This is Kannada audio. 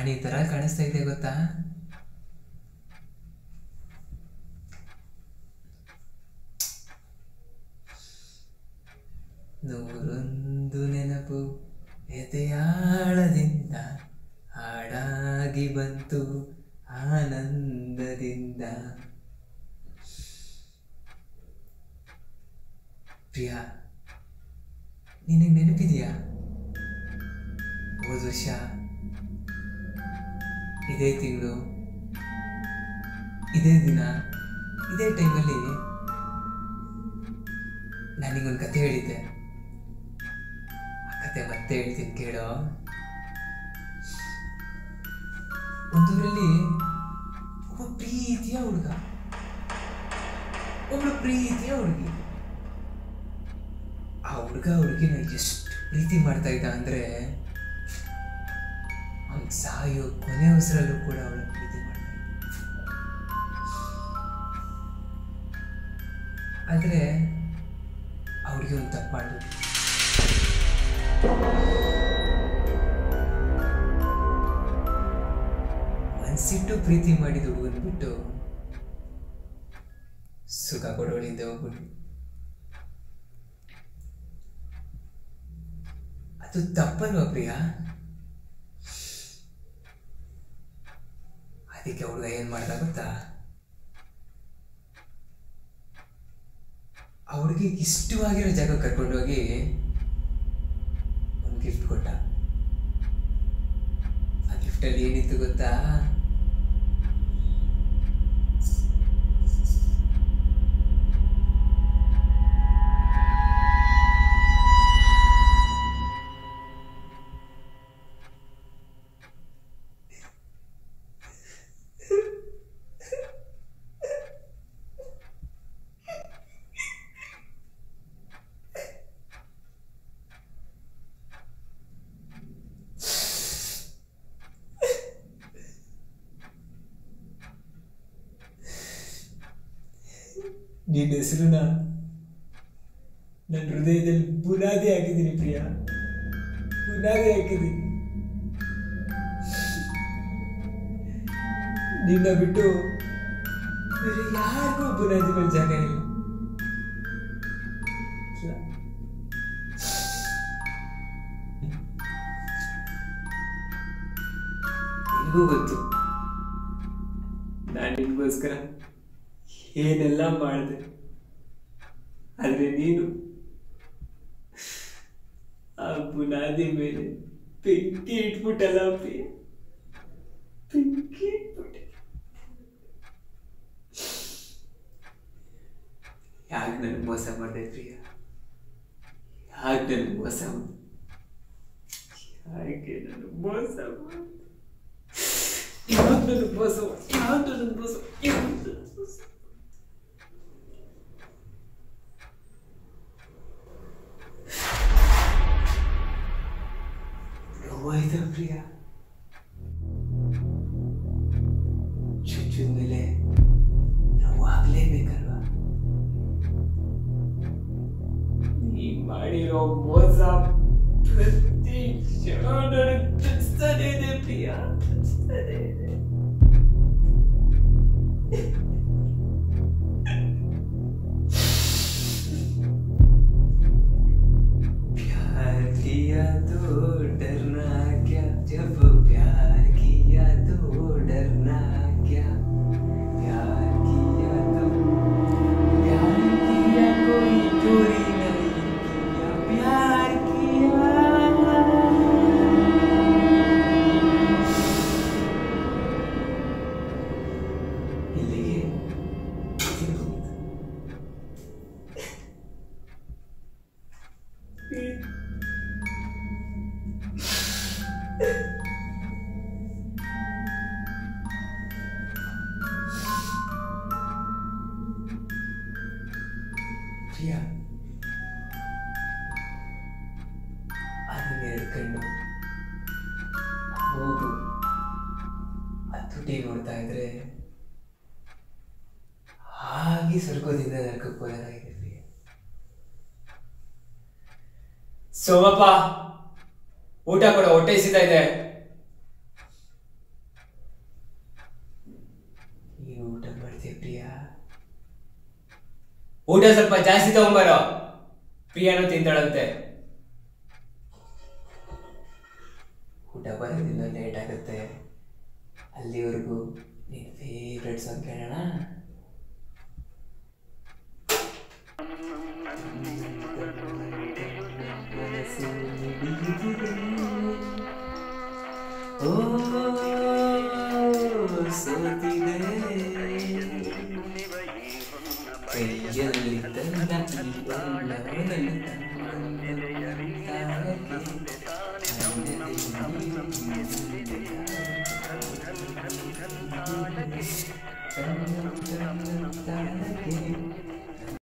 ನಾನು ಈ ಥರ ಕಾಣಿಸ್ತಾ ಇದ್ದೆ ಗೊತ್ತಾ ನೂರೊಂದು ನೆನಪು ಎದೆಯಾಳದಿಂದ ಹಾಡಾಗಿ ಬಂತು ಆನಂದದಿಂದ ಪ್ರಿಯಾ ನಿನಗೆ ನೆನಪಿದೆಯಾ ಹೋದ ವರ್ಷ ಇದೇ ತಿಂಗಳು ಇದೇ ದಿನ ಇದೇ ಟೈಮಲ್ಲಿ ನನಗೊಂದು ಕತೆ ಹೇಳಿದ್ದೆ ಆ ಕತೆ ಮತ್ತೆ ಹೇಳ್ತೀನಿ ಕೇಳೋ ಒಂದೂರಲ್ಲಿ ಒಬ್ಬ ಪ್ರೀತಿಯ ಹುಡುಗ ಒಬ್ಳು ಪ್ರೀತಿಯ ಹುಡುಗಿ ಆ ಹುಡುಗ ಹುಡುಗಿನ ಎಷ್ಟು ಪ್ರೀತಿ ಮಾಡ್ತಾ ಇದ್ದ ಅಂದ್ರೆ ಅವ್ನ್ ಸಾಯೋ ಕೊನೆ ಉಸಿರಲ್ಲೂ ಕೂಡ ಅವಳ ಪ್ರೀತಿ ಮಾಡ್ತಾ ಇದ್ದ ಆದ್ರೆ ಆ ಹುಡುಗಿ ಒಂದು ತಪ್ಪು ಮಾಡಿದ್ರು ಮನ್ಸಿಟ್ಟು ಪ್ರೀತಿ ಮಾಡಿದ ಹುಡುಗನ್ ಬಿಟ್ಟು ಸುಖ ಕೊಡೋಳಿಂದ ಹೋಗ್ಬಿಟ್ಟು ಅದು ತಪ್ಪಲ್ವಾ ಪ್ರಿಯ ಅದಕ್ಕೆ ಹುಡುಗ ಏನ್ ಮಾಡ್ದ ಗೊತ್ತಾ ಆ ಹುಡುಗಿಗೆ ಇಷ್ಟವಾಗಿರೋ ಜಾಗ ಕರ್ಕೊಂಡೋಗಿ ಒಂದು ಗಿಫ್ಟ್ ಕೊಟ್ಟ ಆ ಗಿಫ್ಟಲ್ಲಿ ಏನಿತ್ತು ಗೊತ್ತಾ ನಿನ್ನ ಹೆಸರನ್ನ ನನ್ನ ಹೃದಯದಲ್ಲಿ ಬುನಾದಿ ಹಾಕಿದ್ದೀನಿ ಪ್ರಿಯ ಬುನಾದಿ ಹಾಕಿದ್ದೀನಿ ನಿನ್ನ ಬಿಟ್ಟು ಬೇರೆ ಯಾರಿಗೂ ಬುನಾದಿಗಳ ಜಾಗ ಇಲ್ಲ ಇಲ್ಲ. ನಿನಗೂ ಗೊತ್ತು ನಾನು ನಿನ್ಗೋಸ್ಕರ ಏನೆಲ್ಲ ಮಾಡಿದೆ ಆದರೆ ನೀನು ಆ ಬುನಾದಿ ಮೇಲೆ ಬೆಂಕಿ ಇಟ್ಬಿಟ್ಟಲ್ಲ ಪ್ರಿಯ ಬೆಂಕಿ ಇಟ್ಬಿಟ್ಟೆ ಯಾಕೆ ನನಗೆ ಮೋಸ ಮಾಡಿದೆ ಪ್ರಿಯ ಯಾಕೆ ನನಗೆ ಮೋಸ ಮಾಡಿದೆ ಯಾಕೆ ನನಗೆ ಮೋಸ ಮಾಡಿದೆ ಯಾಕೆ ನನಗೆ ಮೋಸ ಮಾಡಿದೆ ಯಾಕೆ ನನಗೆ ಮೋಸ ಯಾಕೆ ನನಗೆ ಮೋಸ ನೋವಾಯ್ತಾ ಪ್ರಿಯ ಚುಚ್ಚುದ ಮೇಲೆ ನೋವಾಗ್ಲೇಬೇಕಲ್ವಾ ನೀ ಮಾಡಿರೋ ಮೋಸ ಪ್ರತಿ ಕ್ಷಣ ನನಗೆ ಚುಚ್ತಾನೆ ಇದೆ ಪ್ರಿಯ ಚುಚ್ತಾನೆ ಇದೆ प्यार किया तो डरना क्या जब प्यार किया तो डरना क्या प्यार किया तो प्यार किया कोई चोरी नहीं किया प्यार किया ಇಲ್ಲಿಗೆ ತಿರುಗುವುದು. ಪ್ರಿಯ ಅದನ್ನೆರಡು ಕಣ್ಣು ಹೋಗು ಆ ತುಟಿ ನೋಡ್ತಾ ಇದ್ರೆ ಹಾಗೆ ಸ್ವರ್ಗದಿಂದ ನರಕಕ್ಕೆ ಹೋದಾಗಿದೆ ಪ್ರಿಯ ಸೋಮಪ್ಪ ಊಟ ಕೊಡ ಹೊಟ್ಟೆ ಸಿಗ್ತಾ ಇದೆ ಊಟ ಸ್ವಲ್ಪ ಜಾಸ್ತಿ ತಗೊಂಬರೋ ಪ್ರಿಯಾನು ತಿಂತಾಳಂತೆ ಊಟ ಬರೋದಿಲ್ಲ ಲೇಟ್ ಆಗುತ್ತೆ ಅಲ್ಲಿವರೆಗೂ ನೀನು ಫೇವ್ರೆಟ್ ಸಾಂಗ್ ಕೇಳೋಣ ಓ ಸೋತಿದೆ ಕೈಯಲ್ಲಿ ತನ್ನ ಈ ಬಣ್ಣವನ್ನು ತಂದ